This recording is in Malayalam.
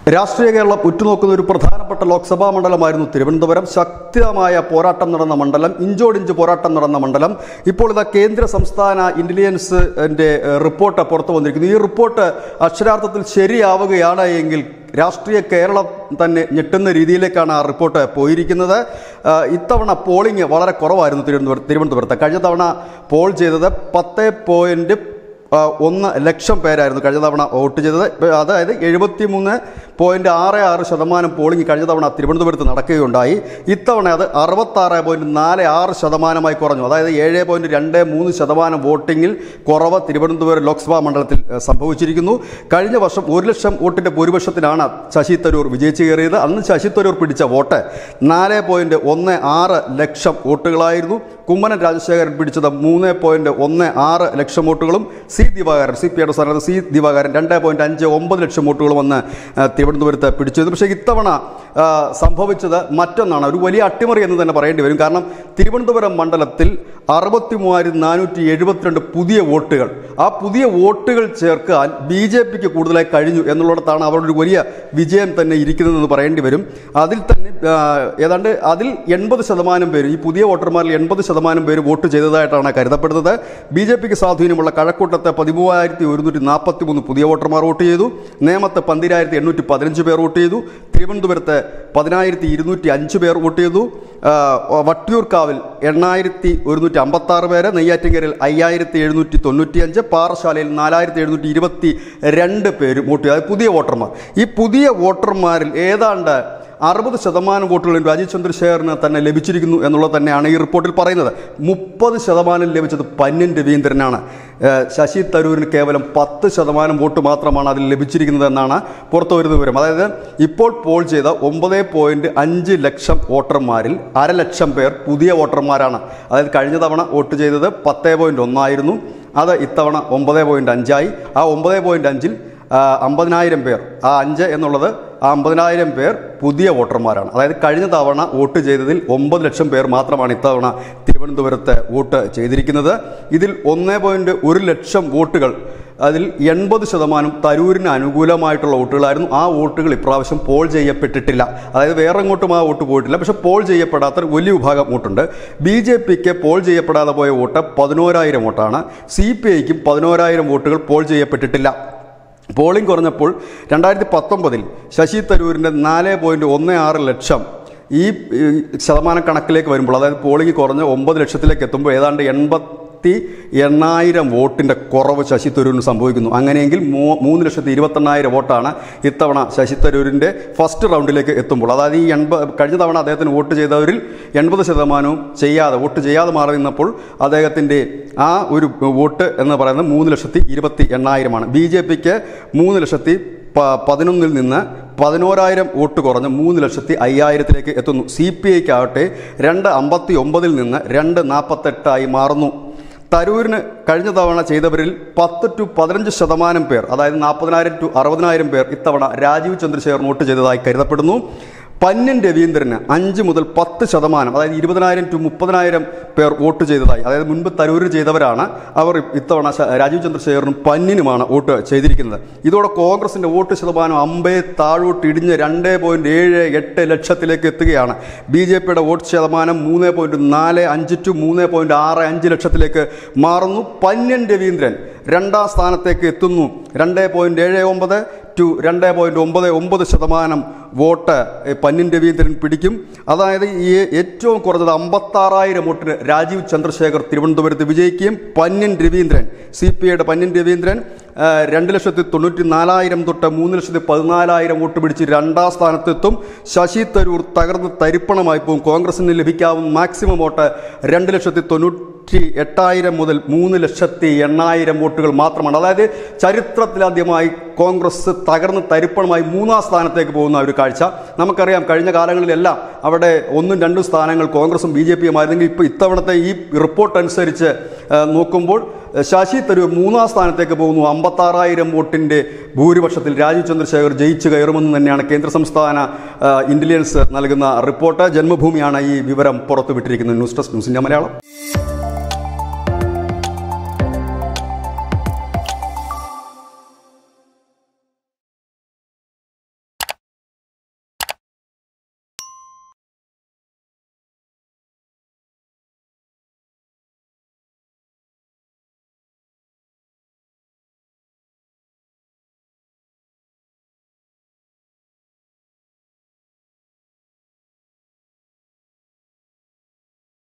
രാഷ്ട്രീയ കേരളം ഉറ്റുനോക്കുന്ന ഒരു പ്രധാനപ്പെട്ട ലോക്സഭാ മണ്ഡലമായിരുന്നു തിരുവനന്തപുരം ശക്തമായ പോരാട്ടം നടന്ന മണ്ഡലം ഇഞ്ചോടിഞ്ച് പോരാട്ടം നടന്ന മണ്ഡലം ഇപ്പോൾ ഇതാ കേന്ദ്ര സംസ്ഥാന ഇന്റലിജൻസിന്റെ റിപ്പോർട്ട് പുറത്തു വന്നിരിക്കുന്നു ഈ റിപ്പോർട്ട് അക്ഷരാർത്ഥത്തിൽ ശരിയാവുകയാണ് എങ്കിൽ രാഷ്ട്രീയ കേരളം തന്നെ ഞെട്ടുന്ന രീതിയിലേക്കാണ് ആ റിപ്പോർട്ട് പോയിരിക്കുന്നത് ആ, ഇത്തവണ പോളിംഗ് വളരെ കുറവായിരുന്നു തിരുവനന്തപുരം തിരുവനന്തപുരത്ത് കഴിഞ്ഞ തവണ പോൾ ചെയ്തത് പത്ത് പോയിന്റ് ആ, ഒന്ന് ലക്ഷം പേരായിരുന്നു കഴിഞ്ഞ തവണ വോട്ട് ചെയ്തത് ഇപ്പ അതായത് എഴുപത്തി മൂന്ന് പോയിന്റ് ആറ് ആറ് ശതമാനം പോളിംഗ് കഴിഞ്ഞ തവണ തിരുവനന്തപുരത്ത് നടക്കുകയുണ്ടായി ഇത്തവണ അത് അറുപത്താറ് പോയിന്റ് നാല് ആറ് ശതമാനമായി കുറഞ്ഞു അതായത് ഏഴ് പോയിന്റ് രണ്ട് മൂന്ന് ശതമാനം വോട്ടിങ്ങിൽ കുറവ് തിരുവനന്തപുരം ലോക്സഭാ മണ്ഡലത്തിൽ ഏഹ്, സംഭവിച്ചിരിക്കുന്നു കഴിഞ്ഞ വർഷം ഒരു ലക്ഷം വോട്ടിന്റെ ഭൂരിപക്ഷത്തിലാണ് ശശി തരൂർ വിജയിച്ചു കയറിയത് അന്ന് ശശി തരൂർ പിടിച്ച വോട്ട് നാല് പോയിന്റ് ഒന്ന് ആറ് ലക്ഷം വോട്ടുകളായിരുന്നു കുമ്മനം രാജശേഖരൻ പിടിച്ചത് മൂന്ന് പോയിന്റ് ഒന്ന് ആറ് ലക്ഷം വോട്ടുകളും സി ദിവാകരൻ സി പി ഐയുടെ സ്ഥാനത്ത് സി ദിവാകരൻ രണ്ട് പോയിന്റ് അഞ്ച് ഒമ്പത് ലക്ഷം വോട്ടുകൾ വന്ന് ആ, തിരുവനന്തപുരത്ത് പിടിച്ചത് പക്ഷേ ഇത്തവണ ആ, സംഭവിച്ചത് മറ്റൊന്നാണ് ഒരു വലിയ അട്ടിമറി എന്ന് തന്നെ പറയേണ്ടി വരും കാരണം തിരുവനന്തപുരം മണ്ഡലത്തിൽ അറുപത്തി മൂവായിരത്തി നാനൂറ്റി എഴുപത്തിരണ്ട് പുതിയ വോട്ടുകൾ ആ പുതിയ വോട്ടുകൾ ചേർക്കാൻ ബി ജെ പിക്ക് കൂടുതലായി കഴിഞ്ഞു എന്നുള്ളിടത്താണ് അവരുടെ ഒരു വലിയ വിജയം തന്നെ ഇരിക്കുന്നതെന്ന് പറയേണ്ടി വരും അതിൽ തന്നെ ആ, ഏതാണ്ട് അതിൽ എൺപത് ശതമാനം പേര് ഈ പുതിയ വോട്ടർമാരിൽ എൺപത് ശതമാനം പേര് വോട്ട് ചെയ്തതായിട്ടാണ് കരുതപ്പെടുന്നത് ബി ജെ പിക്ക് സ്വാധീനമുള്ള കഴക്കൂട്ടത്തെ പതിമൂവായിരത്തി ഒരുന്നൂറ്റി നാൽപ്പത്തി മൂന്ന് പുതിയ വോട്ടർമാർ വോട്ട് ചെയ്തു നേമത്ത് പന്തിരായിരത്തി എണ്ണൂറ്റി പതിനഞ്ച് പേർ വോട്ട് ചെയ്തു തിരുവനന്തപുരത്ത് പതിനായിരത്തി ഇരുന്നൂറ്റി അഞ്ച് പേർ വോട്ട് ചെയ്തു ആ, വട്ടിയൂർക്കാവിൽ എണ്ണായിരത്തി ഒരുന്നൂറ്റി അമ്പത്തി ആറ് പേര് നെയ്യാറ്റിൻകരയിൽ അയ്യായിരത്തി എഴുന്നൂറ്റി തൊണ്ണൂറ്റി അഞ്ച് പാറശാലയിൽ നാലായിരത്തി എഴുന്നൂറ്റി ഇരുപത്തി രണ്ട് പേര് വോട്ട് ചെയ്തു അതായത് പുതിയ വോട്ടർമാർ ഈ പുതിയ വോട്ടർമാരിൽ ഏതാണ്ട് അറുപത് ശതമാനം വോട്ടുകളും രാജീവ് ചന്ദ്രശേഖറിന് തന്നെ ലഭിച്ചിരിക്കുന്നു എന്നുള്ളത് തന്നെയാണ് ഈ റിപ്പോർട്ടിൽ പറയുന്നത് മുപ്പത് ശതമാനം ലഭിച്ചത് പന്യൻ രവീന്ദ്രനാണ് ഏഹ് ശശി തരൂരിന് കേവലം പത്ത് ശതമാനം വോട്ട് മാത്രമാണ് അതിൽ ലഭിച്ചിരിക്കുന്നത് എന്നാണ് പുറത്തു വരുന്ന വിവരം അതായത് ഇപ്പോൾ പോൾ ചെയ്ത ഒമ്പത് പോയിന്റ് അഞ്ച് ലക്ഷം വോട്ടർമാരിൽ അരലക്ഷം പേർ പുതിയ വോട്ടർമാരാണ് അതായത് കഴിഞ്ഞ തവണ വോട്ട് ചെയ്തത് പത്ത് പോയിന്റ് ഒന്നായിരുന്നു അത് ഇത്തവണ ഒമ്പത് പോയിന്റ് അഞ്ചായി ആ ഒമ്പത് പോയിന്റ് അഞ്ചിൽ ആ, അമ്പതിനായിരം പേർ ആ അഞ്ച് എന്നുള്ളത് ആ അമ്പതിനായിരം പേർ പുതിയ വോട്ടർമാരാണ് അതായത് കഴിഞ്ഞ തവണ വോട്ട് ചെയ്തതിൽ ഒമ്പത് ലക്ഷം പേർ മാത്രമാണ് ഇത്തവണ തിരുവനന്തപുരത്ത് വോട്ട് ചെയ്തിരിക്കുന്നത് ഇതിൽ ഒന്ന് പോയിന്റ് ഒരു ലക്ഷം വോട്ടുകൾ അതിൽ എൺപത് ശതമാനം തരൂരിന് അനുകൂലമായിട്ടുള്ള വോട്ടുകളായിരുന്നു ആ വോട്ടുകൾ ഇപ്രാവശ്യം പോൾ ചെയ്യപ്പെട്ടിട്ടില്ല അതായത് വേറെ എങ്ങോട്ടും ആ വോട്ട് പോയിട്ടില്ല പക്ഷെ പോൾ ചെയ്യപ്പെടാത്ത ഒരു വലിയ വിഭാഗം വോട്ടുണ്ട് ബി ജെ പിക്ക് പോൾ ചെയ്യപ്പെടാതെ പോയ വോട്ട് പതിനോരായിരം വോട്ടാണ് സി പി ഐക്കും പതിനോരായിരം വോട്ടുകൾ പോൾ ചെയ്യപ്പെട്ടിട്ടില്ല പോളിംഗ് കുറഞ്ഞപ്പോൾ രണ്ടായിരത്തി പത്തൊമ്പതിൽ ശശി തരൂരിൻ്റെ നാല് പോയിൻറ്റ് ഒന്ന് ആറ് ലക്ഷം ഈ ഈ ശതമാന കണക്കിലേക്ക് വരുമ്പോൾ അതായത് പോളിംഗ് കുറഞ്ഞ് ഒമ്പത് ലക്ഷത്തിലേക്ക് എത്തുമ്പോൾ ഏതാണ്ട് എൺപത്തി എണ്ണായിരം വോട്ടിൻ്റെ കുറവ് ശശി തരൂരിന് സംഭവിക്കുന്നു അങ്ങനെയെങ്കിൽ മൂ മൂന്ന് ലക്ഷത്തി ഇരുപത്തെണ്ണായിരം വോട്ടാണ് ഇത്തവണ ശശി തരൂരിൻ്റെ ഫസ്റ്റ് റൗണ്ടിലേക്ക് എത്തുമ്പോൾ അതായത് ഈ എൺപത് കഴിഞ്ഞ തവണ അദ്ദേഹത്തിന് വോട്ട് ചെയ്തവരിൽ എൺപത് ശതമാനവും ചെയ്യാതെ വോട്ട് ചെയ്യാതെ മാറി നിന്നപ്പോൾ അദ്ദേഹത്തിൻ്റെ ആ ഒരു വോട്ട് എന്ന് പറയുന്നത് മൂന്ന് ലക്ഷത്തി ഇരുപത്തി എണ്ണായിരമാണ് ബി ജെ പിക്ക് മൂന്ന് ലക്ഷത്തി പ- പതിനൊന്നിൽ നിന്ന് പതിനോരായിരം വോട്ട് കുറഞ്ഞ് മൂന്ന് ലക്ഷത്തി അയ്യായിരത്തിലേക്ക് എത്തുന്നു സി പി ഐക്കാവട്ടെ രണ്ട് അമ്പത്തി ഒമ്പതിൽ നിന്ന് രണ്ട് നാൽപ്പത്തെട്ടായി മാറുന്നു തരൂരിന് കഴിഞ്ഞ തവണ ചെയ്തവരിൽ പത്ത് ടു പതിനഞ്ച് ശതമാനം പേർ അതായത് നാൽപ്പതിനായിരം ടു അറുപതിനായിരം പേർ ഇത്തവണ രാജീവ് ചന്ദ്രശേഖർ വോട്ട് ചെയ്തതായി കരുതപ്പെടുന്നു പന്യൻ രവീന്ദ്രന് അഞ്ച് മുതൽ പത്ത് ശതമാനം അതായത് ഇരുപതിനായിരം ടു മുപ്പതിനായിരം പേർ വോട്ട് ചെയ്തതായി അതായത് മുൻപ് തരൂരിൽ ചെയ്തവരാണ് അവർ ഇത്തവണ ശ- രാജീവ് ചന്ദ്രശേഖറിനും പന്യനുമാണ് വോട്ട് ചെയ്തിരിക്കുന്നത് ഇതോടെ കോൺഗ്രസിന്റെ വോട്ട് ശതമാനം അമ്പേ താഴോട്ട് ഇടിഞ്ഞ് രണ്ട് പോയിന്റ് ഏഴ് എട്ട് ലക്ഷത്തിലേക്ക് എത്തുകയാണ് ബി ജെ പിയുടെ വോട്ട് ശതമാനം മൂന്ന് പോയിന്റ് നാല് അഞ്ച് ടു മൂന്ന് പോയിന്റ് ആറ് അഞ്ച് ലക്ഷത്തിലേക്ക് മാറുന്നു പന്യൻ രവീന്ദ്രൻ രണ്ടാം സ്ഥാനത്തേക്ക് എത്തുന്നു രണ്ട് പോയിന്റ് ഏഴ് ഒമ്പത് ടു രണ്ട് പോയിന്റ് ഒമ്പത് ഒമ്പത് ശതമാനം വോട്ട് ഏ, പന്യൻ രവീന്ദ്രൻ പിടിക്കും അതായത് ഈ ഏറ്റവും കുറഞ്ഞത് അമ്പത്താറായിരം വോട്ടിന് രാജീവ് ചന്ദ്രശേഖർ തിരുവനന്തപുരത്ത് വിജയിക്കുകയും പന്യൻ രവീന്ദ്രൻ സി പി ഐയുടെ പന്യൻ രവീന്ദ്രൻ ആ, രണ്ട് ലക്ഷത്തി തൊണ്ണൂറ്റി നാലായിരം തൊട്ട് മൂന്ന് ലക്ഷത്തി പതിനാലായിരം വോട്ട് പിടിച്ച് രണ്ടാം സ്ഥാനത്തെത്തും ശശി തരൂർ തകർന്ന് തരിപ്പണമായി പോകും കോൺഗ്രസിന് ലഭിക്കാവുന്ന മാക്സിമം വോട്ട് രണ്ട് ലക്ഷത്തി തൊണ്ണൂറ്റി എട്ടായിരം മുതൽ മൂന്ന് ലക്ഷത്തി എണ്ണായിരം വോട്ടുകൾ മാത്രമാണ് അതായത് ചരിത്രത്തിലാദ്യമായി കോൺഗ്രസ് തകർന്ന് തരിപ്പണമായി മൂന്നാം സ്ഥാനത്തേക്ക് പോകുന്ന ഒരു കാഴ്ച നമുക്കറിയാം കഴിഞ്ഞ കാലങ്ങളിലെല്ലാം അവിടെ ഒന്നും രണ്ടും സ്ഥാനങ്ങൾ കോൺഗ്രസും ബി ജെ പിയും ആയിരുന്നെങ്കിൽ ഇപ്പോൾ ഇത്തവണത്തെ ഈ റിപ്പോർട്ട് അനുസരിച്ച് ആ, നോക്കുമ്പോൾ ശശി തരൂർ മൂന്നാം സ്ഥാനത്തേക്ക് പോകുന്നു അമ്പത്താറായിരം വോട്ടിൻ്റെ ഭൂരിപക്ഷത്തിൽ രാജീവ് ചന്ദ്രശേഖർ ജയിച്ചു കയറുമെന്ന് തന്നെയാണ് കേന്ദ്ര സംസ്ഥാന ആ, ഇന്റലിജൻസ് നൽകുന്ന റിപ്പോർട്ട് ജന്മഭൂമിയാണ് ഈ വിവരം പുറത്തുവിട്ടിരിക്കുന്നത് news desk news India Malayalam